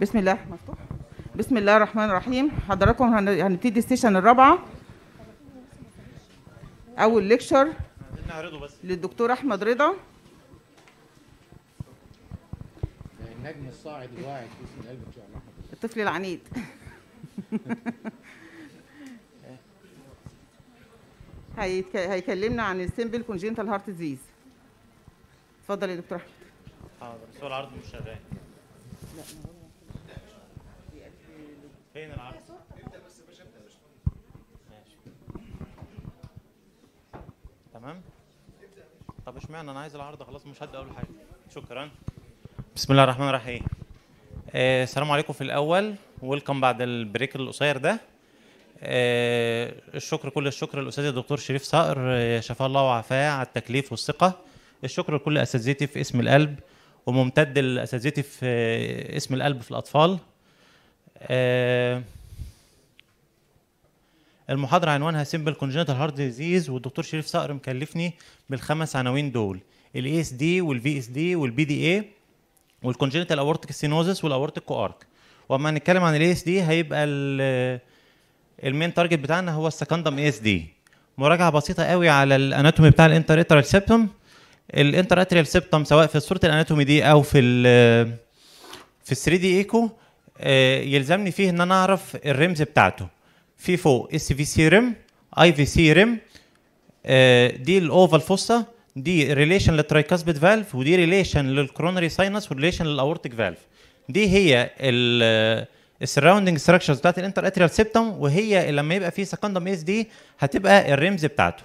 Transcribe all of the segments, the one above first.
بسم الله مفتوح بسم الله الرحمن الرحيم حضراتكم هن- هنبتدي السيشن الرابعه اول ليكشر نعرضه بس للدكتور احمد رضا النجم الصاعد الواعد في اسم القلب بتاع محمد الطفل العنيد هيتك- هيكلمنا عن السيمبل كونجنتال هارت ديزيز اتفضل يا دكتور احمد حاضر بس هو العرض مش شغال فين العرض؟ ماشي تمام طب اشمعنى انا عايز العرض خلاص مش هبدا اول حاجه شكرا بسم الله الرحمن الرحيم آه السلام عليكم في الاول ويلكم بعد البريك القصير ده آه الشكر كل الشكر للاستاذ الدكتور شريف صقر آه، شفاه الله وعافاه على التكليف والثقه الشكر لكل اساتذتي في اسم القلب وممتد لاساتذتي في آه، اسم القلب في الاطفال آه، المحاضرة عنوانها سيمبل كونجنتال هارت ديزيز والدكتور شريف صقر مكلفني بالخمس عناوين دول الاي اس دي والفي اس دي والبي دي اي والكونجنتال اورتيك سينوزس والاورتيك كوارك واما هنتكلم عن الاي اس دي هيبقى ال- المين تارجت بتاعنا هو السكندم اي اس دي مراجعه بسيطه قوي على الاناتومي بتاع الانتر اتريال سيبتوم الانتر اتريال سيبتوم سواء في صوره الاناتومي دي او في ال في ال 3 دي ايكو آه، يلزمني فيه ان انا اعرف الرمز بتاعته في فوق اس في سي ريم اي في سي ريم دي الاوفال فوسا دي ريليشن للترايكاسبيد فالف ودي ريليشن للكرونري ساينس وريليشن للاورتيك فالف دي هي السراوندنج ستراكشرز بتاعت الانتر اتريال سيبتوم وهي لما يبقى في سكندم اس دي هتبقى الرمز بتاعته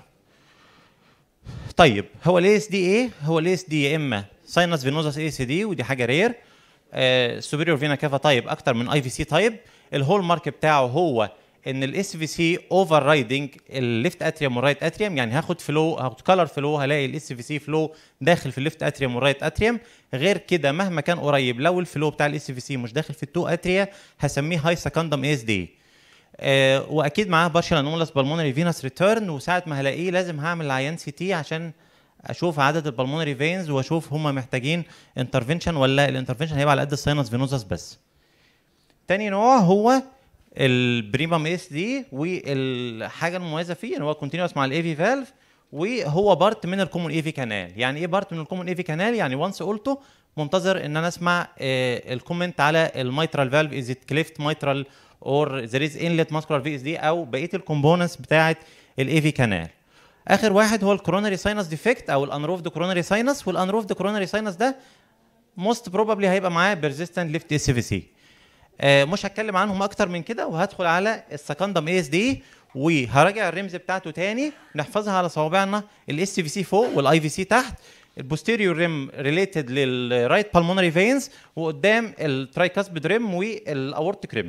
طيب هو الاي اس دي ايه هو الاي اس دي يا اما ساينس فينوزس اي سي دي ودي حاجه رير سوبيريور فينا كافا تايب اكتر من اي في سي تايب الهول مارك بتاعه هو ان الاس في سي اوفر رايدنج الليفت اتريوم والرايت اتريوم يعني هاخد فلو هاخد كلر فلو هلاقي الاس في سي فلو داخل في الليفت اتريوم والرايت اتريوم غير كده مهما كان قريب لو الفلو بتاع الاس في سي مش داخل في التو اتريا هسميه هاي سكندم اس دي آه واكيد معاه بارشال انومالس بالمونري فينس ريتيرن وساعه ما هلاقيه لازم هعمل عيان سي تي عشان اشوف عدد البلمونري فينز واشوف هم محتاجين انترفنشن ولا الانترفنشن هيبقى على قد الساينس فينوزس بس تاني نوع هو البريمام اس دي والحاجه المميزه فيه ان هو كونتينوس مع الاي في فالف وهو بارت من الكومون اي في كانال يعني ايه بارت من الكومون اي في كانال يعني وانس قلته منتظر ان انا اسمع آه، الكومنت على الميترال فالف از ات كليفت ميترال اور ذير از انلت ماسكولار في اس دي او بقيه الكومبوننتس بتاعه الاي في كانال اخر واحد هو الكوروناري ساينس ديفكت او الانروفد كوروناري ساينس والانروفد كوروناري ساينس ده موست بروبابلي هيبقى معاه بيرزيستنت ليفت اس في سي مش هتكلم عنهم اكتر من كده وهدخل على السكندم اي اس دي وهراجع الرمز بتاعته تاني نحفظها على صوابعنا الاس في سي فوق والاي في سي تحت البوستيريور ريم ريليتد للرايت بالمونري فينز وقدام الترايكاسبيد ريم والاورتيك ريم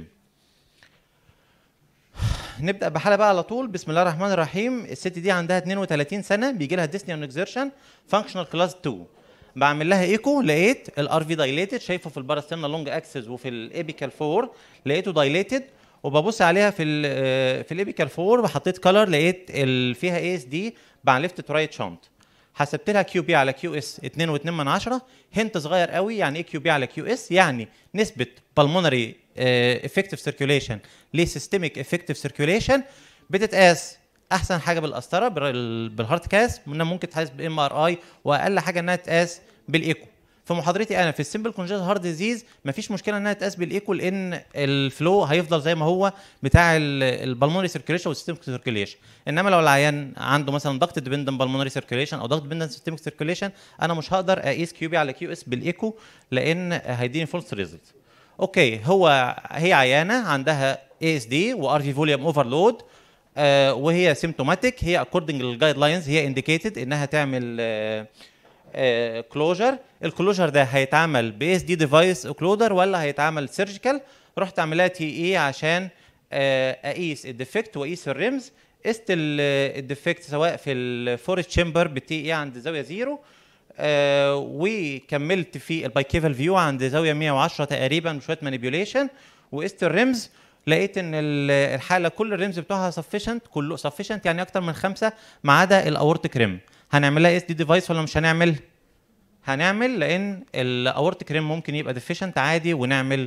نبدا بحاله بقى على طول بسم الله الرحمن الرحيم الست دي عندها 32 سنه بيجي لها ديسني اكزيرشن فانكشنال كلاس 2 بعمل لها ايكو لقيت الار في دايليتد شايفه في الباراستيرنا لونج اكسس وفي الابيكال 4 لقيته دايليتد وببص عليها في ال في الابيكال 4 وحطيت كلر لقيت ال فيها اي اس دي مع ليفت تو رايت شنط حسبت لها كيو بي على كيو اس 2.2 من 10 هنت صغير قوي يعني ايه كيو بي على كيو اس يعني نسبه بالمونري افكتيف سيركيوليشن لسيستميك افكتيف سيركيوليشن بتتقاس احسن حاجه بالقسطره بال- بالهارت كاس انها ممكن تتقاس بام ار اي واقل حاجه انها تتقاس بالايكو في محاضرتي انا في السمبل كونجنتال هارت ديزيز مفيش مشكله انها تتقاس بالايكو لان الفلو هيفضل زي ما هو بتاع البلمونري سيركيوليشن والسيستميك سيركيوليشن انما لو العيان عنده مثلا ضغط ديبندنت بالمونري سيركيوليشن او ضغط ديبندنت سيستميك سيركيوليشن انا مش هقدر اقيس كيو بي على كيو اس بالايكو لان هيديني فولس ريزلت اوكي هو هي عيانه عندها اي اس دي وار في فوليوم اوفرلود وهي سيمتوماتيك هي اكوردنج للجايد لاينز هي انديكيتد انها تعمل كلوجر الكلوجر ده هيتعمل باي اس دي ديفايس اوكلودر ولا هيتعمل سيرجيكال رحت عاملها تي اي عشان آه، اقيس الديفكت واقيس الريمز قست ال- الديفكت سواء في الفورست تشامبر بالتي اي عند زاويه زيرو آه وكملت في البايكيفال فيو عند زاويه 110 تقريبا وشويه مانيبيوليشن وقست الريمز لقيت ان ال- الحاله كل الريمز بتوعها سفيشنت كله سفيشنت يعني اكتر من خمسه ما عدا الاورتيك ريم هنعمل لها اس دي ديفايس ولا مش هنعمل؟ هنعمل لان الاورتيك ريم ممكن يبقى ديفيشنت عادي ونعمل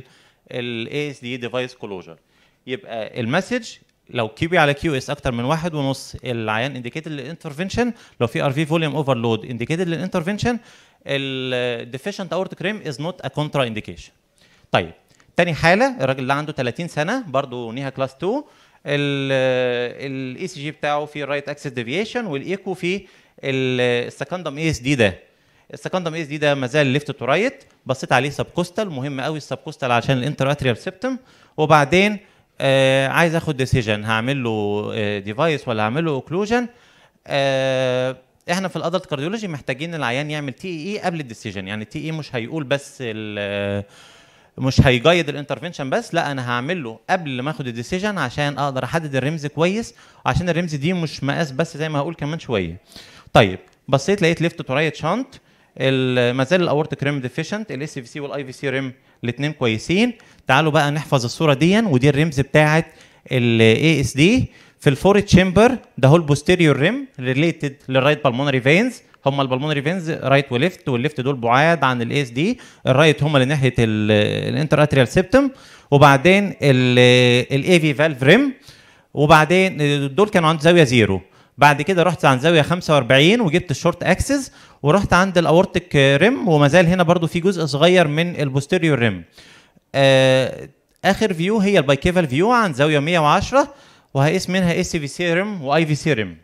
الاي اس دي ديفايس كلوجر يبقى المسج لو كيو بي على كيو اس اكتر من واحد ونص العيان انديكيتد للانترفنشن لو في ار في فوليوم اوفرلود انديكيتد للانترفنشن الديفيشنت اورتيك ريم از نوت ا كونترا انديكيشن طيب تاني حاله الراجل ده عنده 30 سنه برضه نيها كلاس 2 الاي سي جي بتاعه فيه رايت اكسس ديفيشن والايكو فيه السكندم اي اس دي ده السكندم اي اس دي ده ما زال ليفت تو رايت بصيت عليه سب كوستال مهم قوي السب كوستال عشان الانتر اتريال سيبتم وبعدين آه عايز اخد ديسيجن هعمل له آه ديفايس ولا هعمل له اوكلوجن آه احنا في الادلت كارديولوجي محتاجين العيان يعمل تي اي قبل الديسيجن يعني التي اي مش هيقول بس ال- مش هيجايد الانترفنشن بس لا انا هعمل له قبل ما اخد الديسيجن عشان اقدر احدد الرمز كويس عشان الرمز دي مش مقاس بس زي ما هقول كمان شويه طيب بصيت لقيت ليفت تو رايت شانت ما زال الاورتيك ريم ديفيشنت الاس في سي والاي في سي ريم الاثنين كويسين تعالوا بقى نحفظ الصوره دي ودي الرمز بتاعه الاي اس دي في الفور تشامبر ده هو البوستيريور ريم ريليتد للرايت بالمونري فينز هم البلمونري فينز رايت وليفت والليفت دول بعاد عن الاي اس دي الرايت هم اللي ناحيه الانتر اتريال سيبتم وبعدين الاي في فالف ريم وبعدين دول كانوا عند زاويه زيرو بعد كده رحت عند زاويه 45 وجبت الشورت اكسس ورحت عند الاورتيك ريم وما زال هنا برضو في جزء صغير من البوستيريور ريم آه اخر فيو هي البايكيفال فيو عند زاويه 110 وهقيس منها اس في سي ريم واي في سي ريم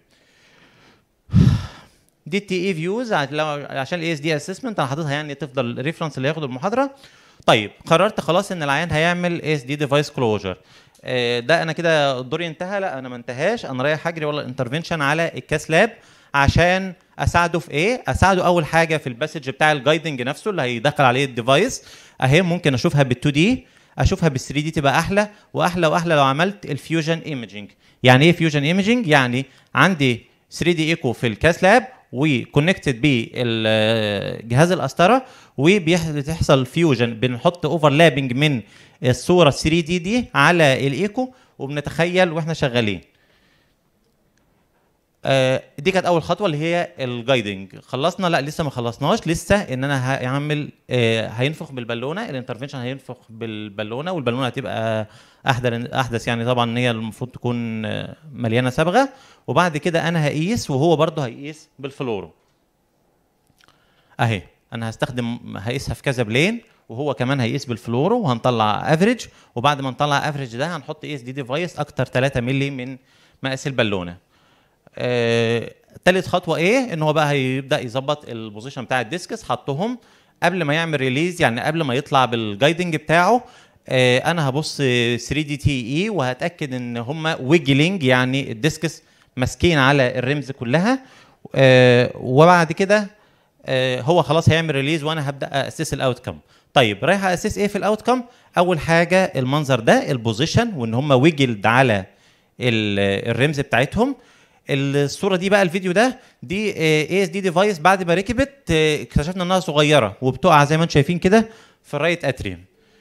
دي تي اي فيوز عشان الاي اس دي اسسمنت انا حاططها يعني تفضل ريفرنس اللي هياخد المحاضره طيب قررت خلاص ان العيان هيعمل اس دي ديفايس كلوجر ده انا كده دوري انتهى لا انا ما انتهاش انا رايح اجري ولا انترفنشن على الكاس لاب عشان اساعده في ايه اساعده اول حاجه في الباسج بتاع الجايدنج نفسه اللي هيدخل عليه الديفايس اهي ممكن اشوفها بال2 دي اشوفها بال3 دي تبقى احلى واحلى واحلى لو عملت الفيوجن ايمجنج يعني ايه فيوجن ايمجنج يعني عندي 3 دي ايكو في الكاس لاب وكونكتد بجهاز القسطره وبيحصل فيوجن بنحط اوفرلابنج من الصوره 3 دي دي على الايكو وبنتخيل واحنا شغالين آه دي كانت اول خطوه اللي هي الجايدنج خلصنا لا لسه ما خلصناش لسه ان انا هعمل آه هينفخ بالبالونه الانترفنشن هينفخ بالبالونه والبالونه هتبقى احدث احدث يعني طبعا ان هي المفروض تكون مليانه صبغه وبعد كده انا هقيس وهو برضه هيقيس بالفلورو اهي انا هستخدم هقيسها في كذا بلين وهو كمان هيقيس بالفلورو وهنطلع افريج وبعد ما نطلع افريج ده هنحط اي اس دي ديفايس اكتر 3 مللي من مقاس البالونه آه، تالت خطوه ايه ان هو بقى هيبدا يظبط البوزيشن بتاع الديسكس حطهم قبل ما يعمل ريليز يعني قبل ما يطلع بالجايدنج بتاعه آه، انا هبص 3 دي تي اي وهتاكد ان هم ويجلينج يعني الديسكس ماسكين على الرمز كلها آه، وبعد كده آه، هو خلاص هيعمل ريليز وانا هبدا اسس الاوت كم طيب رايح اسس ايه في الاوت كم اول حاجه المنظر ده البوزيشن وان هم ويجلد على الرمز بتاعتهم الصوره دي بقى الفيديو ده دي اي اس دي ديفايس بعد ما ركبت اكتشفنا انها صغيره وبتقع زي ما انتم شايفين كده في الرايت اتريوم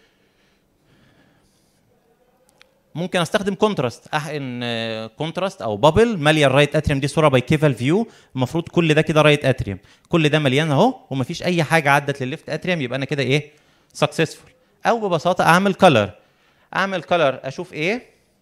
ممكن استخدم كونتراست احقن كونتراست او بابل ماليه الرايت اتريوم دي صوره باي كيفال فيو المفروض كل ده كده رايت اتريوم كل ده مليان اهو ومفيش اي حاجه عدت للليفت اتريوم يبقى انا كده ايه سكسسفول او ببساطه اعمل كلر اعمل كلر اشوف ايه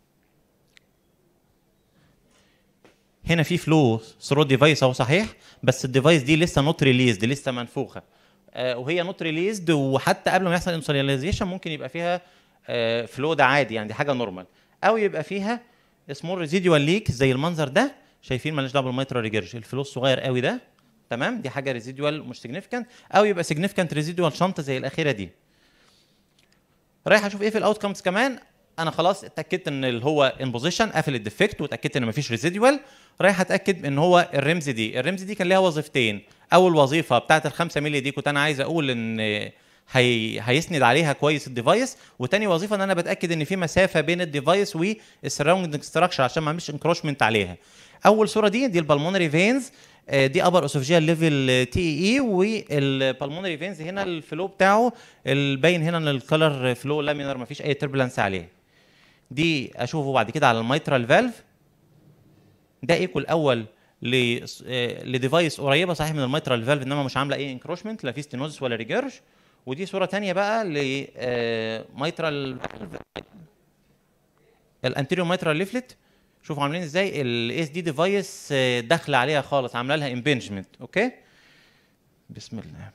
هنا في فلو ثرو ديفايس اهو صحيح بس الديفايس دي لسه نوت ريليزد لسه منفوخه آه وهي نوت ريليزد وحتى قبل ما يحصل انسوليزيشن ممكن يبقى فيها آه فلو ده عادي يعني دي حاجه نورمال او يبقى فيها سمول ريزيدوال ليك زي المنظر ده شايفين مالناش دعوه بالميترا ريجرج الفلو الصغير قوي ده تمام دي حاجه ريزيدوال مش سيجنيفيكانت او يبقى سيجنيفيكانت ريزيدوال شنطه زي الاخيره دي رايح اشوف ايه في الاوت كمز كمان انا خلاص اتاكدت ان اللي هو ان بوزيشن قافل الديفكت واتاكدت ان مفيش ريزيدوال رايح اتاكد ان هو الرمز دي الرمز دي كان ليها وظيفتين اول وظيفه بتاعه ال5 مللي دي كنت انا عايز اقول ان هي هيسند عليها كويس الديفايس وتاني وظيفه ان انا بتاكد ان في مسافه بين الديفايس والسراوندنج ستراكشر عشان ما اعملش انكروشمنت عليها اول صوره دي دي البلمونري فينز دي ابر اسوفجيال ليفل تي اي والبلمونري فينز هنا الفلو بتاعه الباين هنا ان الكلر فلو لامينر ما فيش اي تربلنس عليه دي اشوفه بعد كده على الميترال فالف ده ايكو الاول لديفايس قريبه صحيح من الميترال فالف انما مش عامله اي انكروشمنت لا في ستينوزس ولا ريجرج ودي صوره تانية بقى ل مايترال الانتيريور مايترال ليفلت شوفوا عاملين ازاي الاس دي ديفايس داخله عليها خالص عامله لها امبنجمنت اوكي بسم الله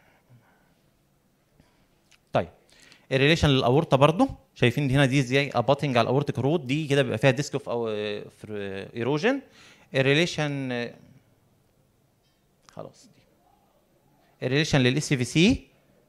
طيب الريليشن للاورطه برضو شايفين هنا دي ازاي اباتنج على الاورتيك رود دي كده بيبقى فيها ديسك اوف او ايروجن الريليشن خلاص دي الريليشن للاس في سي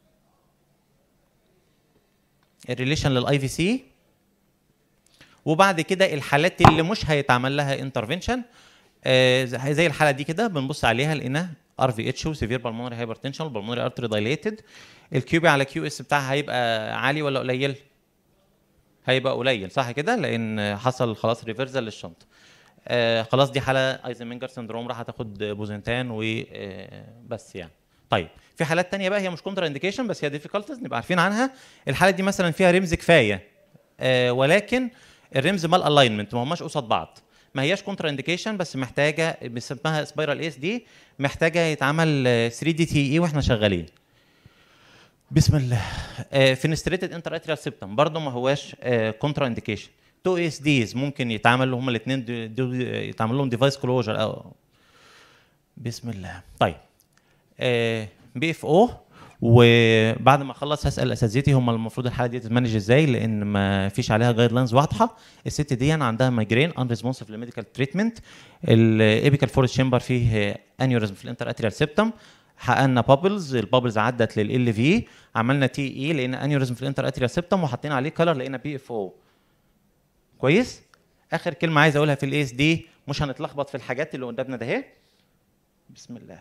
الريليشن للاي في سي وبعد كده الحالات اللي مش هيتعمل لها انترفنشن زي الحاله دي كده بنبص عليها لقينا ار في اتش وسيفير بالمونري هايبرتنشن بالمونري ارتري دايليتد الكيوبي على كيو اس بتاعها هيبقى عالي ولا قليل؟ هيبقى قليل صح كده لان حصل خلاص ريفرزال للشنط آه خلاص دي حاله ايزنمنجر سندروم راح تاخد بوزنتان وبس يعني طيب في حالات تانية بقى هي مش كونترا انديكيشن بس هي ديفيكالتيز نبقى عارفين عنها الحاله دي مثلا فيها رمز كفايه آه ولكن الرمز مال الاينمنت ما هماش قصاد بعض ما هياش كونترا انديكيشن بس محتاجه اسمها سبايرال اس دي محتاجه يتعمل 3 دي تي اي واحنا شغالين بسم الله فينستريتد انتر اتريال سيبتم برضه ما هواش كونترا انديكيشن تو اس ديز ممكن يتعمل هما الاثنين يتعمل لهم ديفايس كلوجر او بسم الله طيب بي اف او وبعد ما اخلص هسال اساتذتي هم المفروض الحاله دي تتمانج ازاي لان ما فيش عليها جايد لاينز واضحه الست دي عندها مايجرين ان ريسبونسيف لميديكال تريتمنت الابيكال فورس شامبر فيه انيوريزم في الانتر اتريال سيبتم حققنا بابلز البابلز عدت لل في عملنا تي اي لقينا انيوريزم في الانتر اتريال سيبتم وحطينا عليه كلر لقينا بي اف او كويس اخر كلمه عايز اقولها في الاي اس دي مش هنتلخبط في الحاجات اللي قدامنا ده اهي بسم الله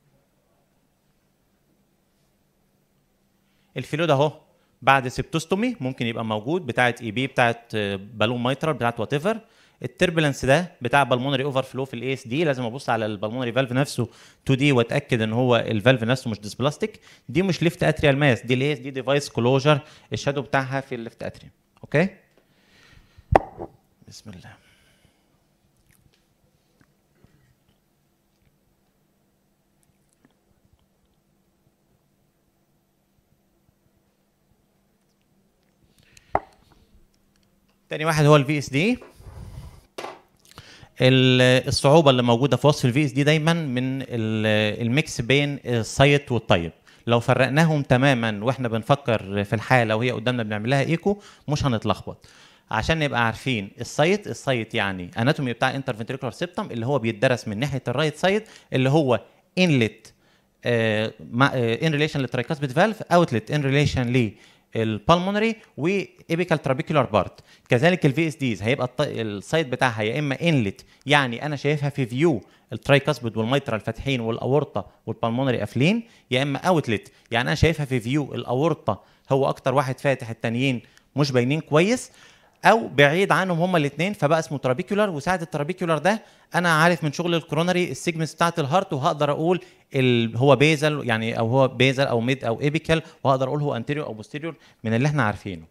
الفلو ده اهو بعد سيبتوستومي ممكن يبقى موجود بتاعه اي بي بتاعه بالون مايترال بتاعه وات ايفر التربلنس ده بتاع بالمونري اوفر فلو في الاي اس دي لازم ابص على البالمونري فالف نفسه 2 دي واتاكد ان هو الفالف نفسه مش ديسبلاستيك دي مش ليفت اتريال ماس دي الاي اس دي ديفايس كلوجر الشادو بتاعها في الليفت اتريال اوكي بسم الله تاني واحد هو الفي اس دي الصعوبه اللي موجوده في وصف الفي اس دي دايما من الميكس بين السايت والطيب لو فرقناهم تماما واحنا بنفكر في الحاله وهي قدامنا بنعمل لها ايكو مش هنتلخبط عشان نبقى عارفين السايت السايت يعني اناتومي بتاع انترفنتريكولار سيبتم اللي هو بيتدرس من ناحيه الرايت سايد اللي هو انلت ان ريليشن للترايكاسبيد فالف اوتلت ان ريليشن البالمونري وايبيكال ترابيكولار بارت كذلك الفي اس ديز هيبقى السايد بتاعها يا اما انلت يعني انا شايفها في فيو الترايكاسبيد والميترال فاتحين والاورطه والبالمونري قافلين يا اما اوتلت يعني انا شايفها في فيو الاورطه هو اكتر واحد فاتح التانيين مش باينين كويس او بعيد عنهم هما الاثنين فبقى اسمه ترابيكولار وساعه الترابيكولار ده انا عارف من شغل الكرونري السيجمنتس بتاعت الهارت وهقدر اقول ال هو بيزل يعني او هو بيزل او ميد او ايبيكال وهقدر اقول هو انتيريور او بوستيريور من اللي احنا عارفينه.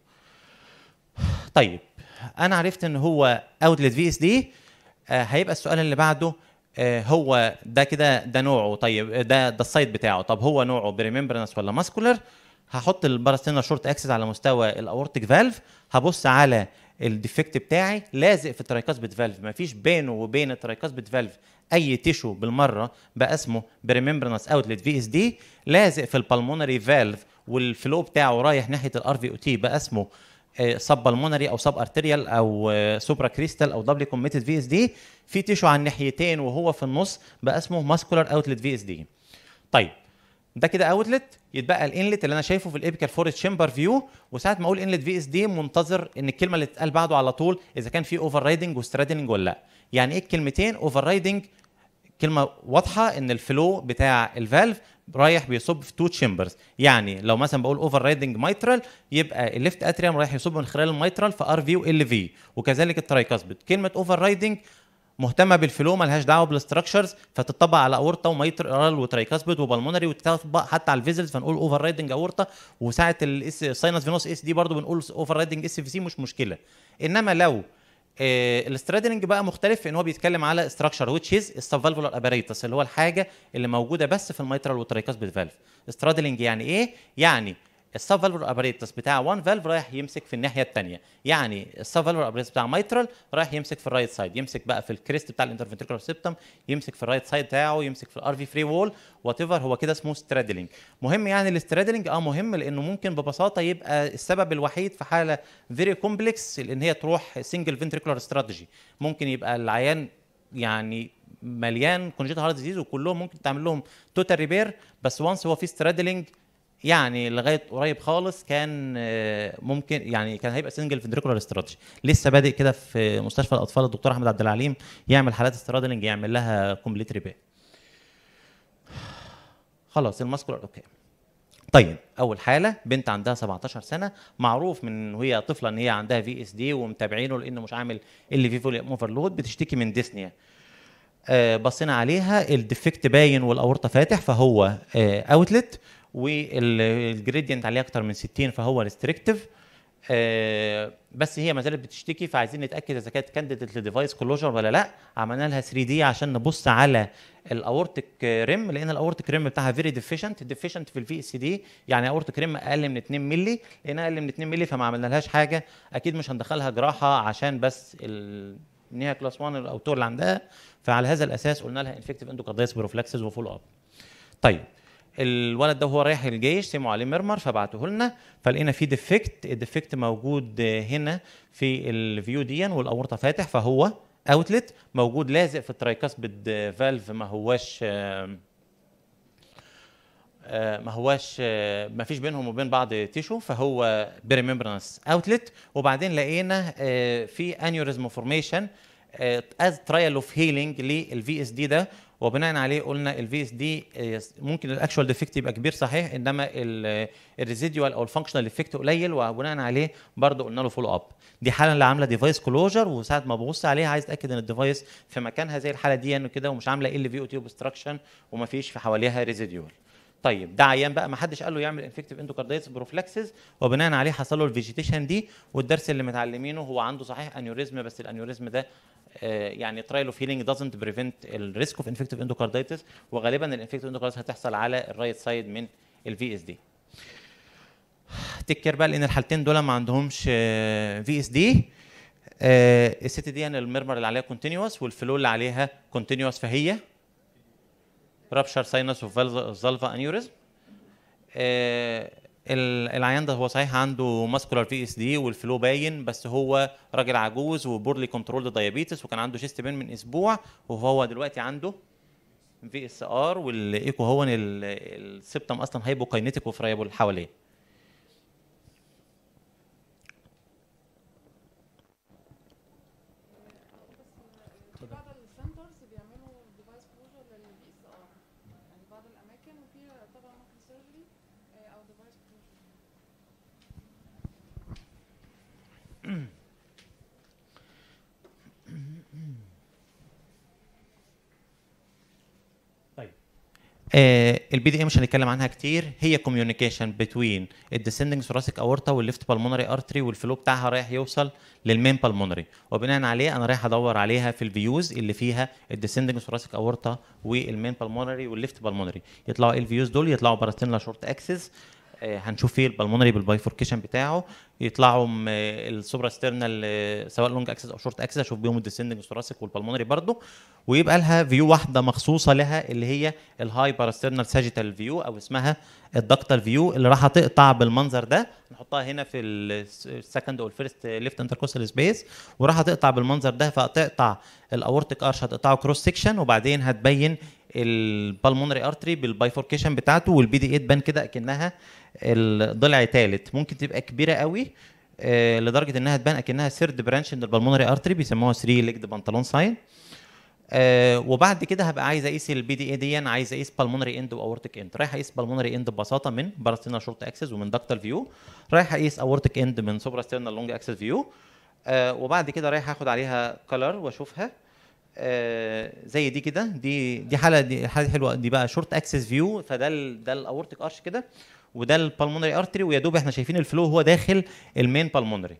طيب انا عرفت ان هو اوتلت في اس دي هيبقى السؤال اللي بعده آه هو ده كده ده نوعه طيب ده ده السايت بتاعه طب هو نوعه بريمبرنس ولا ماسكولار هحط الباراستينر شورت اكسس على مستوى الاورتيك فالف هبص على الديفكت بتاعي لازق في الترايكاسبيد فالف مفيش بينه وبين الترايكاسبيد فالف اي تيشو بالمره بقى اسمه بريمبرنس اوتلت في اس دي لازق في البلمونري فالف والفلو بتاعه رايح ناحيه الار في او تي بقى اسمه سب بالمونري او سب ارتريال او سوبرا كريستال او دبلي كوميتد في اس دي في تيشو على الناحيتين وهو في النص بقى اسمه ماسكولار اوتلت في اس دي طيب ده كده اوتلت يتبقى الانلت اللي انا شايفه في الابيكال فورست شامبر فيو وساعه ما اقول انلت في اس دي منتظر ان الكلمه اللي تتقال بعده على طول اذا كان في اوفر رايدنج وسترادلنج ولا لا يعني ايه الكلمتين اوفر رايدنج كلمه واضحه ان الفلو بتاع الفالف رايح بيصب في تو تشامبرز يعني لو مثلا بقول اوفر رايدنج مايترال يبقى الليفت اتريوم رايح يصب من خلال المايترال في ار في وال في وكذلك الترايكاسبيد كلمه اوفر رايدنج مهتمه بالفلو ملهاش دعوه بالاستراكشرز فتطبق على اورطه وميترال وترايكاسبيد وبالمونري وتطبق حتى على الفيزلز فنقول اوفر رايدنج اورطه وساعه الساينس فينوس اس دي برضو بنقول اوفر رايدنج اس في سي مش مشكله انما لو آه الاسترادلنج بقى مختلف في ان هو بيتكلم على استراكشر which is السبفالفولار اباريتس اللي هو الحاجه اللي موجوده بس في الميترال والترايكاس بالفالف استرادلنج يعني ايه يعني السبفالفولار اباريتس بتاع وان فالف رايح يمسك في الناحيه الثانيه يعني السبفالفولار اباريتس بتاع ميترال رايح يمسك في الرايت سايد يمسك بقى في الكريست بتاع الانترفنتريكولار سيبتم يمسك في الرايت سايد بتاعه يمسك في الار في فري وول وات ايفر هو كده اسمه سترادلنج مهم يعني الاسترادلنج اه مهم لانه ممكن ببساطه يبقى السبب الوحيد في حاله فيري كومبلكس لان هي تروح سنجل فنتريكولار استراتيجي ممكن يبقى العيان يعني مليان كونجيتال هارت ديزيز وكلهم ممكن تعمل لهم توتال ريبير بس وانس هو في سترادلنج يعني لغايه قريب خالص كان آه، ممكن يعني كان هيبقى سنجل فنتريكولار استراتيجي لسه بادئ كده في مستشفى الاطفال الدكتور احمد عبد العليم يعمل حالات استرادلنج يعمل لها كومبليت ريبير خلاص الماسكولار اوكي طيب اول حاله بنت عندها 17 سنه معروف من وهي طفله ان هي عندها في اس دي ومتابعينه لانه مش عامل ال في فوليوم اوفرلود بتشتكي من ديسنيا آه، بصينا عليها الديفكت باين والاورطه فاتح فهو اوتلت والجريدينت عليه اكتر من 60 فهو ريستريكتيف بس هي ما زالت بتشتكي فعايزين نتاكد اذا كانت كانديديت لديفايس كلوجر ولا لا عملنا لها 3 دي عشان نبص على الاورتيك ريم لان الاورتيك ريم بتاعها فيري ديفيشنت ديفيشنت في الفي اس دي يعني اورتيك ريم اقل من 2 مللي لانها اقل من 2 مللي فما عملنا لهاش حاجه اكيد مش هندخلها جراحه عشان بس ال... ان هي كلاس 1 او 2 اللي عندها فعلى هذا الاساس قلنا لها انفكتيف اندوكاردايتس بروفلاكسس وفول اب طيب الولد ده وهو رايح الجيش سمعوا عليه مرمر فبعتوه لنا فلقينا فيه ديفكت الديفكت موجود هنا في الفيو دي والاورطه فاتح فهو اوتلت موجود لازق في الترايكاسبيد فالف ما هواش آه، آه، ما هواش آه، ما فيش بينهم وبين بعض تيشو فهو بيريمبرانس اوتلت وبعدين لقينا آه، في انيوريزم فورميشن از ترايل اوف هيلينج للفي اس دي ده وبناء عليه قلنا الفي اس دي ممكن الاكشوال ديفكت يبقى كبير صحيح انما الريزيدوال او الفانكشنال ديفكت قليل وبناء عليه برضه قلنا له فولو اب دي حاله اللي عامله ديفايس كلوجر وساعه ما ببص عليها عايز اتاكد ان الديفايس في مكانها زي الحاله دي يعني كده ومش عامله ال في او تي اوبستراكشن وما فيش في حواليها ريزيدوال طيب ده عيان بقى ما حدش قال له يعمل انفكتيف اندوكاردايتس بروفلاكسس وبناء عليه حصل له الفيجيتيشن دي والدرس اللي متعلمينه هو عنده صحيح انيوريزم بس الانيوريزم ده آه، يعني ترايل اوف هيلينج دازنت بريفنت الريسك اوف انفكتيف اندوكاردايتس وغالبا الانفكتيف اندوكاردايتس هتحصل على الرايت سايد من الفي اس دي تكر بقى لان الحالتين دول ما عندهمش في اس دي الست دي يعني المرمر اللي عليها كونتينوس والفلو اللي عليها كونتينوس فهي رابشر ساينس وفالفا انيوريزم العيان ده هو صحيح عنده ماسكولار في اس دي والفلو باين بس هو راجل عجوز وبورلي كنترول دايابيتس وكان عنده شيست بين من اسبوع وهو دلوقتي عنده في اس ار والايكو هو السبتم اصلا هايبوكاينيتيك وفرايبل حواليه في بعض السنترز بيعملوا ديفايس كلوجر للبي اس ار يعني بعض الاماكن وفي طبعا ممكن سيرجري او ديفايس كلوجر البي دي اي مش هنتكلم عنها كتير هي كوميونيكيشن بتوين الديسندنج ثوراسيك اورتا والليفت بالمونري ارتري والفلو بتاعها رايح يوصل للمين بالمونري وبناء عليه انا رايح ادور عليها في الفيوز اللي فيها الديسندنج ثوراسيك اورتا والمين بالمونري والليفت بالمونري يطلعوا ايه الفيوز دول يطلعوا باراستينلا شورت اكسس آه، هنشوف فيه البلمونري بالبايفوركيشن بتاعه يطلعوا م- السوبرا ستيرنال آه، سواء لونج اكسس او شورت اكسس اشوف بيهم الديسندنج ثوراسيك والبلمونري برضو ويبقى لها فيو واحده مخصوصه لها اللي هي الهاي باراستيرنال ساجيتال فيو او اسمها الدكتال فيو اللي راح تقطع بالمنظر ده نحطها هنا في السكند او الفيرست ليفت انتركوستال سبيس وراح تقطع بالمنظر ده فتقطع الاورتيك ارش هتقطعه كروس سيكشن وبعدين هتبين البالمونري ارتري بالبايفوركيشن بتاعته والبي دي 8 تبان كده اكنها الضلع ثالث ممكن تبقى كبيره قوي آه، لدرجه انها تبان اكنها سيرد برانش من البالمونري ارتري بيسموها 3 ليجد بنطلون ساين آه وبعد كده هبقى عايز اقيس البي دي اي دي انا عايز اقيس بالمونري اند واورتيك اند رايح اقيس بالمونري اند ببساطه من باراستينا شورت اكسس ومن دكتال فيو رايح اقيس اورتيك اند من سوبرا ستيرنال لونج اكسس فيو آه وبعد كده رايح اخد عليها كلر واشوفها آه زي دي كده دي دي حاله دي حاله حلوه دي بقى شورت اكسس فيو فده ال ده الاورتيك ارش كده وده البالمونري ارتري ويا دوب احنا شايفين الفلو هو داخل المين بالمونري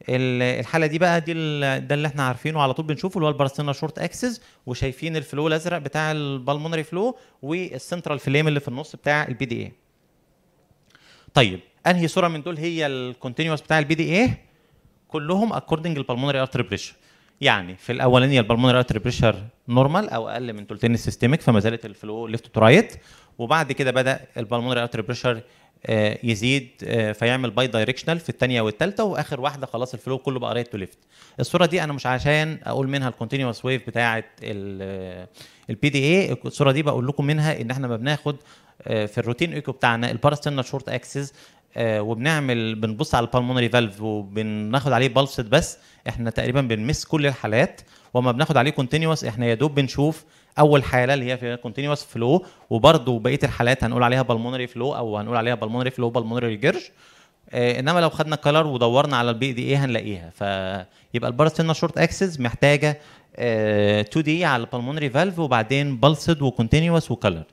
ال- الحاله دي بقى دي ال- ده اللي احنا عارفينه على طول بنشوفه اللي هو البارستينا شورت اكسس وشايفين الفلو الازرق بتاع البالمونري فلو والسنترال فليم اللي في النص بتاع البي دي اي طيب انهي صوره من دول هي الكونتينوس بتاع البي دي اي كلهم اكوردنج البالمونري ارتري بريشر يعني في الاولانيه البالمونري ارتري بريشر نورمال او اقل من ثلثين السيستميك فما زالت الفلو ليفت تو رايت وبعد كده بدا البالمونري ارتري بريشر يزيد آه، فيعمل باي دايركشنال في الثانيه والثالثه واخر واحده خلاص الفلو كله بقى رايت تو ليفت الصوره دي انا مش عشان اقول منها الكونتينوس ويف بتاعه البي دي اي الصوره دي بقول لكم منها ان احنا ما بناخد آه، في الروتين ايكو بتاعنا الباراستينال شورت اكسس وبنعمل بنبص على البالمونري فالف وبناخد عليه بالسد بس احنا تقريبا بنمس كل الحالات وما بناخد عليه كونتينوس احنا يا دوب بنشوف اول حاله اللي هي فيها كونتينوس فلو وبرده بقيه الحالات هنقول عليها بالمونري فلو او هنقول عليها بالمونري فلو بالمونري ريجرج آه انما لو خدنا كلر ودورنا على البي دي ايه هنلاقيها فيبقى البارستينا شورت اكسس محتاجه آه 2 دي على البالمونري فالف وبعدين بالسد وكونتينوس وكلر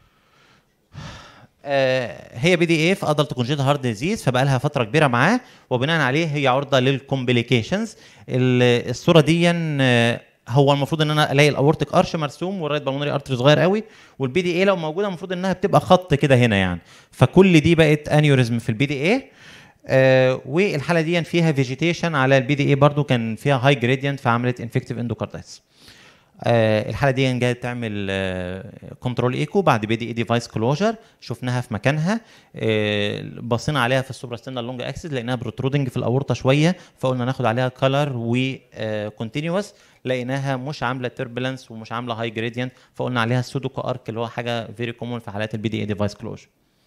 آه، هي بي دي اي في ادلت كونجيت هارد ديزيز فبقى لها فتره كبيره معاه وبناء عليه هي عرضه للكومبليكيشنز الصوره دي آه، هو المفروض ان انا الاقي الاورتيك ارش مرسوم والرايت بالمونري ارتري صغير قوي والبي دي اي لو موجوده المفروض انها بتبقى خط كده هنا يعني فكل دي بقت انيوريزم في البي دي اي آه والحاله دي فيها فيجيتيشن على البي دي اي برضو كان فيها هاي جريدينت فعملت انفكتيف اندوكاردايتس آه الحاله دي جايه تعمل كنترول ايكو بعد بي دي اي ديفايس كلوجر شفناها في مكانها آه بصينا عليها في السوبراستينال لونج اكسس لقيناها بروترودنج في الاورطه شويه فقلنا ناخد عليها كلر وكونتينوس لقيناها مش عامله تربلنس ومش عامله هاي جريدينت فقلنا عليها السودوكو ارك اللي هو حاجه فيري كومون في حالات البي دي اي ديفايس كلوجر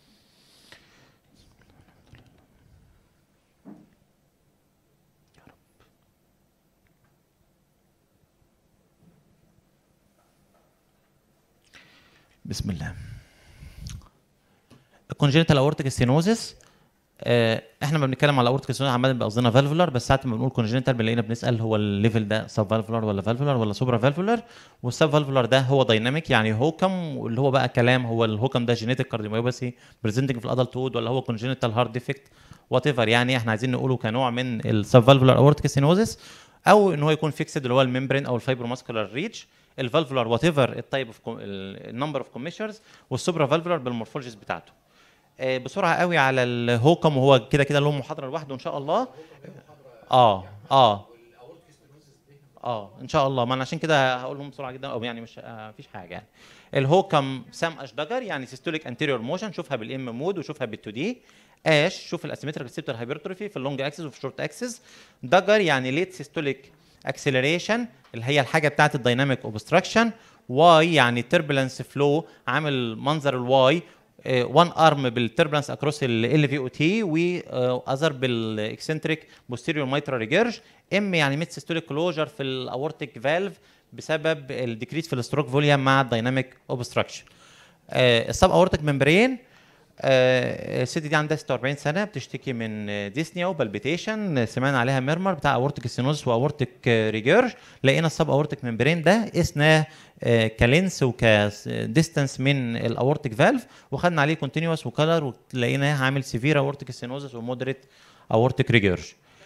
بسم الله الكونجنتال اورتيك ستينوزس احنا لما بنتكلم على الاورتيك ستينوزس عمال بيبقى قصدنا فالفولار بس ساعه ما بنقول كونجنتال بنلاقينا بنسال هو الليفل ده سب فالفولار ولا فالفولار ولا سوبرا فالفولار والسب فالفولار ده هو دايناميك يعني هوكم واللي هو بقى كلام هو الهوكم ده جينيتك كارديوميوباثي بريزنتنج في الادلتود ولا هو كونجنتال هارت ديفكت وات ايفر يعني احنا عايزين نقوله كنوع من السب فالفولار اورتيك ستينوزس او ان هو يكون فيكسد اللي هو الممبرين او الفايبروماسكولار ريتش الفالفولار وات ايفر التايب اوف النمبر اوف كوميشرز والسوبرا فالفولار بالمورفولوجيز بتاعته آه، بسرعه قوي على الهوكم وهو كده كده له محاضره لوحده ان شاء الله اه اه اه ان شاء الله ما انا عشان كده هقول لهم بسرعه جدا او يعني مش آه فيش حاجه يعني الهوكم سام اشدجر يعني سيستوليك انتيريور موشن شوفها بالام مود وشوفها بال2 دي اش شوف الاسيمتريك ريسبتور هايبرتروفي في اللونج اكسس وفي الشورت اكسس دجر يعني ليت سيستوليك اكسلريشن اللي هي الحاجه بتاعت الدايناميك اوبستراكشن واي يعني تربلنس فلو عامل منظر الواي وان ارم بالتربلنس اكروس ال في او تي واذر بالاكسنتريك بوستيريور مايترا ريجيرج ام يعني ميد سيستوليك كلوجر في الاورتيك فالف بسبب الديكريس في الستروك فوليوم مع الدايناميك اوبستراكشن السب اورتيك ممبرين آه، الست دي عندها 46 سنه بتشتكي من ديسنيا وبالبيتيشن سمعنا عليها ميرمر بتاع اورتيك ستينوزس واورتيك ريجيرج لقينا السب اورتيك ممبرين ده قسناه آه، كلينس وكديستانس من الاورتيك فالف وخدنا عليه كونتينوس وكلر ولقيناه عامل سيفير اورتيك ستينوزس ومودريت اورتيك ريجيرج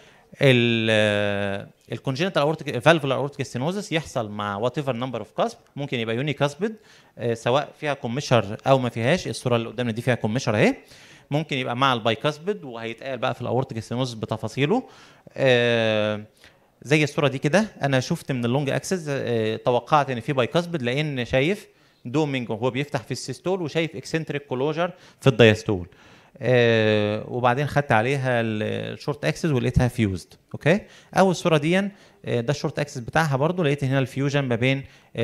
الكونجنتال اورتيك فالفولار اورتيك ستينوزس يحصل مع وات ايفر نمبر اوف كاسب ممكن يبقى يوني كاسبد سواء فيها كوميشر او ما فيهاش الصوره اللي قدامنا دي فيها كوميشر اهي ممكن يبقى مع الباي كاسبد وهيتقال بقى في الاورتيك ستينوزس بتفاصيله آه، زي الصوره دي كده انا شفت من اللونج اكسس آه، توقعت ان في باي كاسبد لان شايف دومينج وهو بيفتح في السيستول وشايف اكسنتريك كلوجر في الدايستول آه وبعدين خدت عليها الشورت اكسس ولقيتها فيوزد اوكي اول صوره دي آه، ده الشورت اكسس بتاعها برضو لقيت هنا الفيوجن ما بين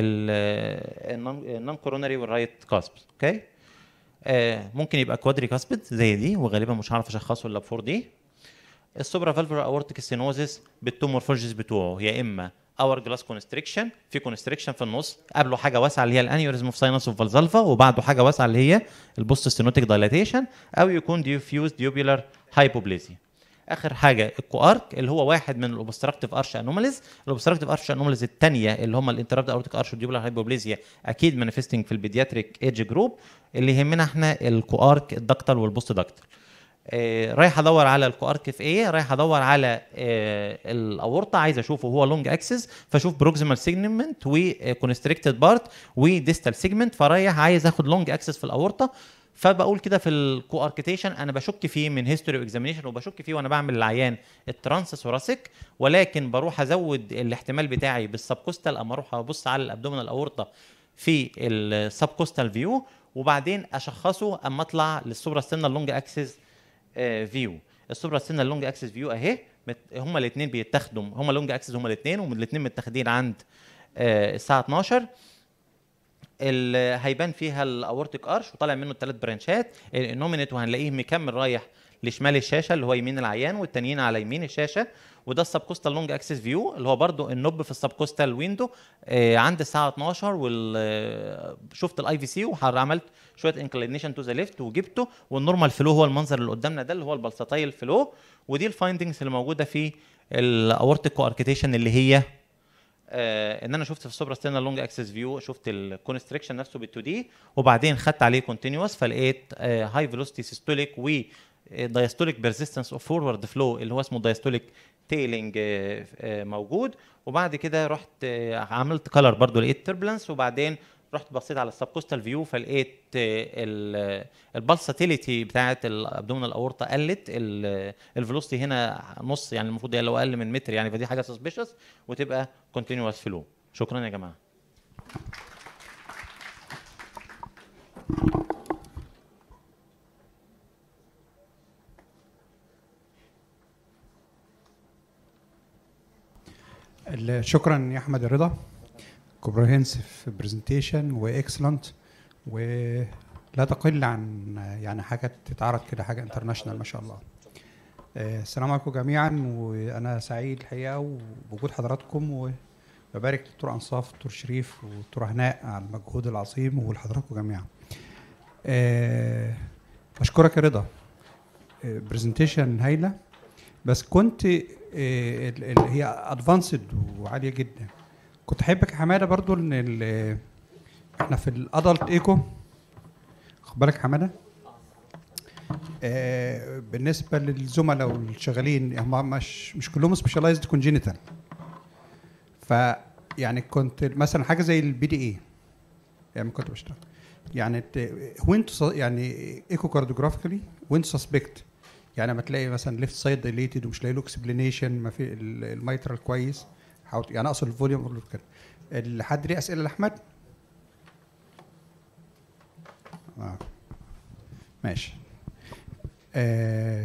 النون كوروناري والرايت كاسب اوكي آه ممكن يبقى كوادري كاسبد زي دي وغالبا مش هعرف اشخصه الا بفور دي السوبرا فالفولار اورتيك ستينوزس بالتو مورفولوجيز بتوعه يا اما اور جلاس كونستريكشن في كونستريكشن في النص قبله حاجه واسعه اللي هي الانيوريزم اوف ساينس اوف فالزالفا وبعده حاجه واسعه اللي هي البوست ستينوتيك دايلاتيشن او يكون ديفيوز ديوبيولار هايبوبليزيا اخر حاجه الكوارك اللي هو واحد من الاوبستراكتيف ارش انوماليز الاوبستراكتيف ارش انوماليز الثانيه اللي هم الانترابت اورتيك ارش وديوبيولار هايبوبليزيا اكيد مانيفستنج في البيدياتريك ايدج جروب اللي يهمنا احنا الكوارك الدكتال والبوست دكتال آه، رايح ادور على الكوارك في ايه رايح ادور على آه، الاورطه عايز اشوفه هو لونج اكسس فاشوف بروكسيمال سيجمنت وكونستريكتد بارت وديستال سيجمنت فرايح عايز اخد لونج اكسس في الاورطه فبقول كده في الكو اركيتيشن انا بشك فيه من هيستوري واكزامينشن وبشك فيه وانا بعمل العيان الترانس ثوراسيك ولكن بروح ازود الاحتمال بتاعي بالسبكوستال اما اروح ابص على الابدومينال اورطه في السبكوستال فيو وبعدين اشخصه اما اطلع للسوبرا ستينال لونج اكسس فيو السوبرا ستينال لونج اكسس فيو اهي مت- هما الاثنين بيتاخدوا هما لونج اكسس هما الاثنين والاثنين متاخدين عند آه، الساعه 12 ال- هيبان فيها الاورتيك ارش وطالع منه الثلاث برانشات النومينيت وهنلاقيه مكمل رايح لشمال الشاشه اللي هو يمين العيان والتانيين على يمين الشاشه وده السبكوستال لونج اكسس فيو اللي هو برضو النوب في السبكوستال ويندو آه عند الساعه 12 وال آه، شفت الاي في سي وعملت شويه انكلينيشن تو ذا ليفت وجبته والنورمال فلو هو المنظر اللي قدامنا ده اللي هو البلساتايل فلو ودي الفايندنجز اللي موجوده في الاورتيك اركيتيشن اللي هي آه ان انا شفت في السوبرا ستينا لونج اكسس فيو شفت الكونستريكشن نفسه بال 2 دي وبعدين خدت عليه كونتينوس فلقيت هاي فيلوسيتي سيستوليك و دايستوليك بيرسيستنس اوف فورورد فلو اللي هو اسمه دايستوليك تيلينج موجود وبعد كده رحت آه، عملت كلر برضو لقيت تربلنس وبعدين رحت بصيت على السبكوستال فيو فلقيت البلساتيليتي بتاعت الابدومينال اورطه قلت الفيلوسيتي هنا نص يعني المفروض هي لو اقل من متر يعني فدي حاجه سسبيشس وتبقى كونتينوس فلو شكرا يا جماعه ال- شكرا يا احمد رضا كومبريهنسيف برزنتيشن واكسلنت ولا تقل عن يعني حاجه تتعرض كده حاجه انترناشونال ما شاء الله آه، السلام عليكم جميعا وانا سعيد الحقيقه بوجود حضراتكم وببارك للدكتور انصاف والدكتور شريف والدكتور هناء على المجهود العظيم ولحضراتكم جميعا آه، بشكرك يا رضا برزنتيشن هايله بس كنت آه، ال- ال- هي ادفانسد وعاليه جدا كنت احبك يا حماده برضو ان ال- احنا في الادلت ايكو خد بالك يا حماده آه، بالنسبه للزملاء والشغالين هم مش مش كلهم سبيشاليزد كونجينيتال ف يعني كنت مثلا حاجه زي البي دي اي يعني ما كنت بشتغل يعني وين يعني ايكو كارديوجرافيكالي وين سسبكت يعني لما تلاقي مثلا ليفت سايد دايليتد ومش لاقي له اكسبلينيشن ما في ال- الميترال كويس حاول يعني اقصد الفوليوم أقول له كده ال- حد ليه اسئله لاحمد؟ آه. ماشي آه.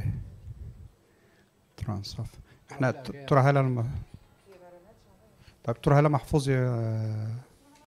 ترانسف احنا لا، جاي. دكتوره هاله الم... طيب دكتوره هاله محفوظ يا